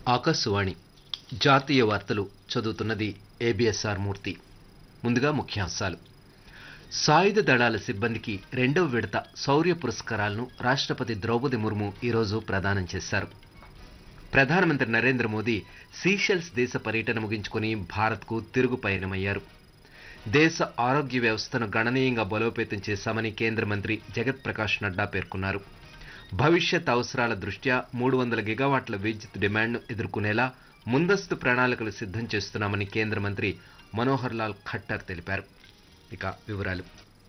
ఆకాశవాణి జాతీయ వార్తలు చదువుతున్నది ఏబిఎస్ఆర్ మూర్తి ముందుగా ముఖ్యాంశాలు సాయుధ దళాల సిబ్బందికి రెండవ విడత శౌర్య పురస్కారాలను రాష్ట్రపతి ద్రౌపది ముర్ము ఈరోజు ప్రదానం చేశారు ప్రధానమంత్రి నరేంద్ర మోదీ సీషెల్స్ దేశ పర్యటన ముగించుకుని భారత్కు తిరుగు పయనమయ్యారు దేశ ఆరోగ్య వ్యవస్థను గణనీయంగా బలోపేతం చేశామని కేంద్ర మంత్రి జగత్ ప్రకాష్ నడ్డా పేర్కొన్నారు భవిష్యత్ అవసరాల దృష్ట్యా మూడు వందల గిగావాట్ల విద్యుత్ డిమాండ్ను ఎదుర్కొనేలా ముందస్తు ప్రణాళికలు సిద్ధం చేస్తున్నామని కేంద్ర మంత్రి మనోహర్ లాల్ ఖట్టర్ తెలిపారు ఇక వివరాలు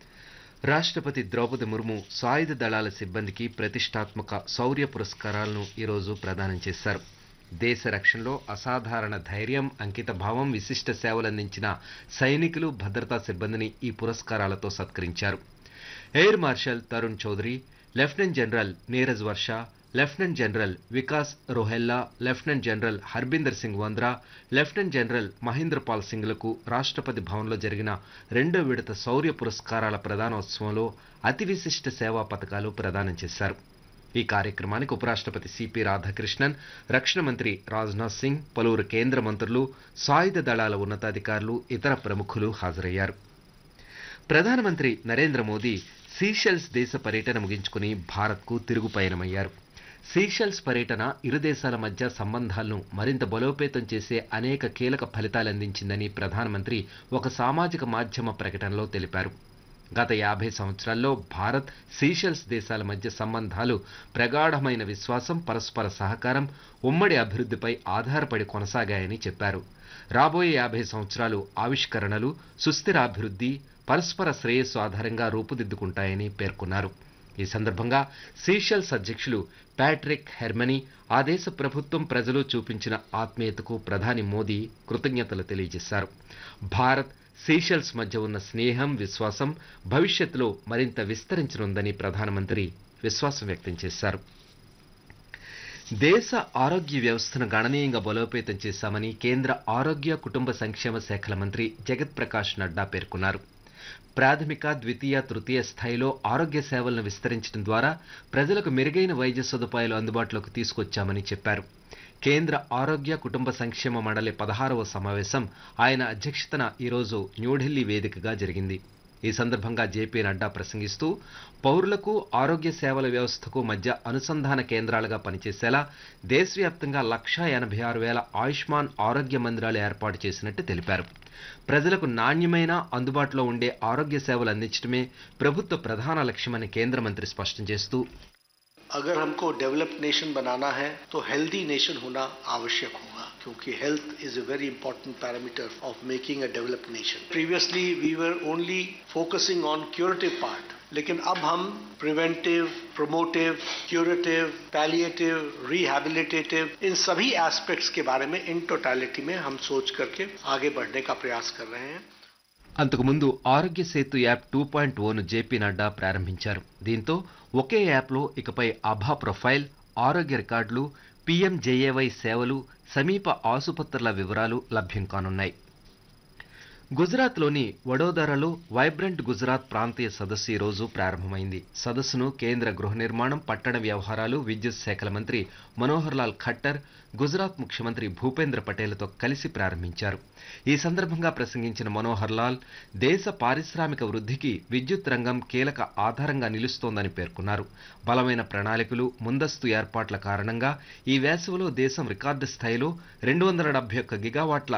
రాష్ట్రపతి ద్రౌపది ముర్ము సాయుధ దళాల సిబ్బందికి ప్రతిష్టాత్మక శౌర్య పురస్కారాలను ఈరోజు ప్రదానం చేశారు దేశ రక్షణలో అసాధారణ ధైర్యం అంకిత భావం విశిష్ట సేవలందించిన సైనికులు భద్రతా సిబ్బందిని ఈ పురస్కారాలతో సత్కరించారు air marshal Tarun Chaudhary lieutenant general Neeraj Varsha lieutenant general Vikas Rohella lieutenant general Harbinder Singh Vandra lieutenant general Mahendra Pal సింగ్లకు రాష్ట్రపతి భవన్లో జరిగిన రెండో విడత శౌర్య పురస్కారాల ప్రదానోత్సవంలో అతి విశిష్ట సేవా పథకాలు ప్రదానం చేశారు ఈ కార్యక్రమానికి ఉపరాష్ట్రపతి సిపి రాధాకృష్ణన్ రక్షణ మంత్రి రాజ్నాథ్ సింగ్ పలువురు కేంద్ర మంత్రులు సాయుధ దళాల ఉన్నతాధికారులు ఇతర ప్రముఖులు హాజరయ్యారు ప్రధానమంత్రి నరేంద్ర మోదీ సీషెల్స్ దేశ పర్యటన ముగించుకుని భారత్కు తిరుగు పయనమయ్యారు సీషెల్స్ పర్యటన ఇరు దేశాల మధ్య సంబంధాలను మరింత బలోపేతం చేసే అనేక కీలక ఫలితాలందించిందని ప్రధానమంత్రి ఒక సామాజిక మాధ్యమ ప్రకటనలో తెలిపారు గత యాభై సంవత్సరాల్లో భారత్ సీషెల్స్ దేశాల మధ్య సంబంధాలు ప్రగాఢమైన విశ్వాసం పరస్పర సహకారం ఉమ్మడి అభివృద్ధిపై ఆధారపడి కొనసాగాయని చెప్పారు రాబోయే యాభై సంవత్సరాలు ఆవిష్కరణలు సుస్థిరాభివృద్ధి పరస్పర శ్రేయస్సు ఆధారంగా రూపుదిద్దుకుంటాయని పేర్కొన్నారు ఈ సందర్భంగా సీషెల్స్ అధ్యక్షులు ప్యాట్రిక్ హెర్మనీ ఆ దేశ ప్రభుత్వం ప్రజలు చూపించిన ఆత్మీయతకు ప్రధాని మోదీ కృతజ్ఞతలు తెలియజేశారు భారత్ సీషెల్స్ మధ్య ఉన్న స్నేహం విశ్వాసం భవిష్యత్తులో మరింత విస్తరించనుందని ప్రధానమంత్రి విశ్వాసం వ్యక్తం చేశారు దేశ ఆరోగ్య వ్యవస్థను గణనీయంగా బలోపేతం చేశామని కేంద్ర ఆరోగ్య కుటుంబ సంక్షేమ శాఖల మంత్రి జగత్ ప్రకాష్ నడ్డా పేర్కొన్నారు ప్రాథమిక ద్వితీయ తృతీయ స్థాయిలో ఆరోగ్య సేవలను విస్తరించడం ద్వారా ప్రజలకు మెరుగైన వైద్య సదుపాయాలు అందుబాటులోకి తీసుకొచ్చామని చెప్పారు కేంద్ర ఆరోగ్య కుటుంబ సంక్షేమ మండలి పదహారవ సమావేశం ఆయన అధ్యక్షతన ఈరోజు న్యూఢిల్లీ వేదికగా జరిగింది ఈ సందర్భంగా జేపీ నడ్డా ప్రసంగిస్తూ పౌరులకు ఆరోగ్య సేవల వ్యవస్థకు మధ్య అనుసంధాన కేంద్రాలుగా పనిచేసేలా దేశవ్యాప్తంగా లక్షా ఎనభై ఆరు వేల ఆయుష్మాన్ ఆరోగ్య మందిరాలు ఏర్పాటు చేసినట్టు తెలిపారు ప్రజలకు నాణ్యమైన అందుబాటులో ఉండే ఆరోగ్య సేవలు అందించడమే ప్రభుత్వ ప్రధాన లక్ష్యమని కేంద్ర మంత్రి స్పష్టం చేస్తూ अगर हमको डेवलप्ड नेशन बनाना है तो हेल्दी नेशन होना आवश्यक होगा क्योंकि health is a very important parameter of making a developed nation previously we were only focusing on curative part लेकिन अब हम preventive promotive curative palliative rehabilitative इन सभी एस्पेक्ट्स के बारे में इन टोटालिटी में हम सोच करके आगे बढ़ने का प्रयास कर रहे हैं అంతకుముందు Aarogya Setu app two point o JP Nadda ప్రారంభించారు దీంతో ఒకే యాప్లో ఇకపై అభా ప్రొఫైల్ ఆరోగ్య రికార్డులు పీఎంజేఏవై సేవలు సమీప ఆసుపత్రుల వివరాలు లభ్యం కానున్నాయి గుజరాత్లోని వడోదరలో వైబ్రెంట్ గుజరాత్ ప్రాంతీయ సదస్సు ఈ రోజు ప్రారంభమైంది సదస్సును కేంద్ర గృహ నిర్మాణం పట్టణ వ్యవహారాలు విద్యుత్ శాఖల మంత్రి మనోహర్ లాల్ ఖట్టర్ గుజరాత్ ముఖ్యమంత్రి భూపేంద్ర పటేల్తో కలిసి ప్రారంభించారు ఈ సందర్భంగా ప్రసంగించిన మనోహర్ లాల్ దేశ పారిశ్రామిక వృద్ధికి విద్యుత్ రంగం కీలక ఆధారంగా నిలుస్తోందని పేర్కొన్నారు బలమైన ప్రణాళికలు ముందస్తు ఏర్పాట్ల కారణంగా ఈ వేసవిలో దేశం రికార్డు స్థాయిలో రెండు వందల డెబ్బై ఒక్క గిగావాట్ల